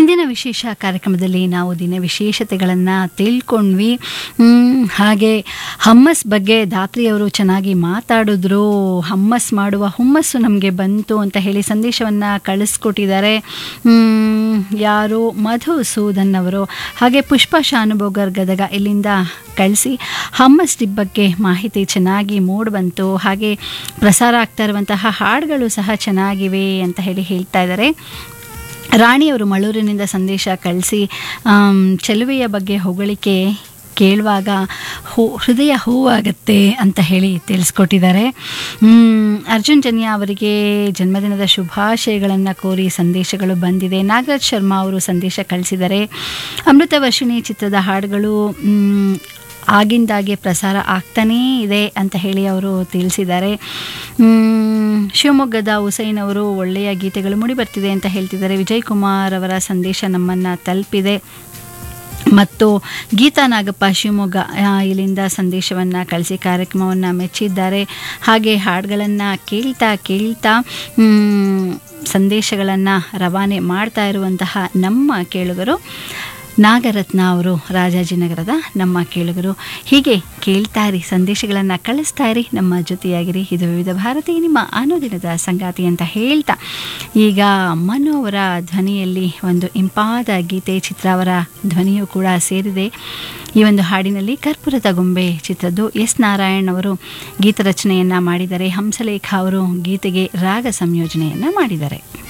ಇಂದಿನ ವಿಶೇಷ ಕಾರ್ಯಕ್ರಮದಲ್ಲಿ ನಾವು ದಿನ ವಿಶೇಷತೆಗಳನ್ನು ತಿಳ್ಕೊಂಡ್ವಿ ಮ್, ಹಾಗೆ ಹಮ್ಮಸ್ ಬಗ್ಗೆ ದಾತ್ರಿಯವರು ಚೆನ್ನಾಗಿ ಮಾತಾಡಿದ್ರು ಹಮ್ಮಸ್ ಮಾಡುವ ಹುಮ್ಮಸ್ಸು ನಮಗೆ ಬಂತು ಅಂತ ಹೇಳಿ ಸಂದೇಶವನ್ನು ಕಳಿಸ್ಕೊಟ್ಟಿದ್ದಾರೆ ಮ್, ಯಾರು ಮಧುಸೂದನ್ ಅವರು ಹಾಗೆ ಪುಷ್ಪ ಶಾನುಭೋಗರ್ ಗದಗ ಇಲ್ಲಿಂದ ಕಳಿಸಿ ಹಮ್ಮಸ್ ಡಿಪ್ ಬಗ್ಗೆ ಮಾಹಿತಿ ಚೆನ್ನಾಗಿ ಮೂಡ್ ಬಂತು ಹಾಗೆ ಪ್ರಸಾರ ಆಗ್ತಾ ಇರುವಂತಹ ಹಾಡುಗಳು ಸಹ ಚೆನ್ನಾಗಿವೆ ಅಂತ ಹೇಳಿ ಹೇಳ್ತಾ ಇದ್ದಾರೆ ರಾಣಿಯವರು ಮಳೂರಿನಿಂದ ಸಂದೇಶ ಕಳಿಸಿ ಆಮ್, ಚೆಲುವೆಯ ಬಗ್ಗೆ ಹೊಗಳಿಕೆ ಕೇಳುವಾಗ ಹೂ ಹೃದಯ ಹೂವಾಗತ್ತೆ ಅಂತ ಹೇಳಿ ತಿಳಿಸ್ಕೊಟ್ಟಿದ್ದಾರೆ ಮ್, ಅರ್ಜುನ್ ಜನ್ಯ ಅವರಿಗೆ ಜನ್ಮದಿನದ ಶುಭಾಶಯಗಳನ್ನು ಕೋರಿ ಸಂದೇಶಗಳು ಬಂದಿದೆ ನಾಗರಾಜ್ ಶರ್ಮಾ ಅವರು ಸಂದೇಶ ಕಳಿಸಿದ್ದಾರೆ ಅಮೃತ ವರ್ಷಿಣಿ ಚಿತ್ರದ ಹಾಡುಗಳು ಮ್, ಆಗಿಂದಾಗೆ ಪ್ರಸಾರ ಆಗ್ತಾನೇ ಇದೆ ಅಂತ ಹೇಳಿ ಅವರು ತಿಳಿಸಿದ್ದಾರೆ ಮ್, ಶಿವಮೊಗ್ಗದ ಹುಸೈನ್ ಅವರು ಒಳ್ಳೆಯ ಗೀತೆಗಳು ಮೂಡಿ ಬರ್ತಿದೆ ಅಂತ ಹೇಳ್ತಿದ್ದಾರೆ ವಿಜಯ್ ಕುಮಾರ್ ಅವರ ಸಂದೇಶ ನಮ್ಮನ್ನು ತಲುಪಿದೆ ಮತ್ತು ಗೀತಾ ನಾಗಪ್ಪ ಶಿವಮೊಗ್ಗ ಆ, ಇಲ್ಲಿಂದ ಸಂದೇಶವನ್ನು ಕಳಿಸಿ ಕಾರ್ಯಕ್ರಮವನ್ನು ಮೆಚ್ಚಿದ್ದಾರೆ ಹಾಗೆ ಹಾಡುಗಳನ್ನು ಕೇಳ್ತಾ ಕೇಳ್ತಾ ಸಂದೇಶಗಳನ್ನು ರವಾನೆ ಮಾಡ್ತಾ ಇರುವಂತಹ ನಮ್ಮ ಕೇಳುಗರು ನಾಗರತ್ನ ಅವರು ರಾಜಾಜಿನಗರದ ನಮ್ಮ ಕೇಳುಗರು ಹೀಗೆ ಕೇಳ್ತಾ ಇರಿ ಸಂದೇಶಗಳನ್ನು ಕಳಿಸ್ತಾ ಇರಿ ನಮ್ಮ ಜೊತೆಯಾಗಿರಿ ಇದು ವಿವಿಧ ಭಾರತಿ ನಿಮ್ಮ ಅನುದಿನದ ಸಂಗಾತಿ ಅಂತ ಹೇಳ್ತಾ ಈಗ ಮನು ಅವರ ಧ್ವನಿಯಲ್ಲಿ ಒಂದು ಇಂಪಾದ ಗೀತೆ ಚಿತ್ರ ಅವರ ಧ್ವನಿಯೂ ಕೂಡ ಸೇರಿದೆ ಈ ಒಂದು ಹಾಡಿನಲ್ಲಿ ಕರ್ಪೂರದ ಗೊಂಬೆ ಚಿತ್ರದ್ದು ಎಸ್ ನಾರಾಯಣ್ ಅವರು ಗೀತರಚನೆಯನ್ನು ಮಾಡಿದ್ದಾರೆ ಹಂಸಲೇಖ ಅವರು ಗೀತೆಗೆ ರಾಗ ಸಂಯೋಜನೆಯನ್ನು ಮಾಡಿದ್ದಾರೆ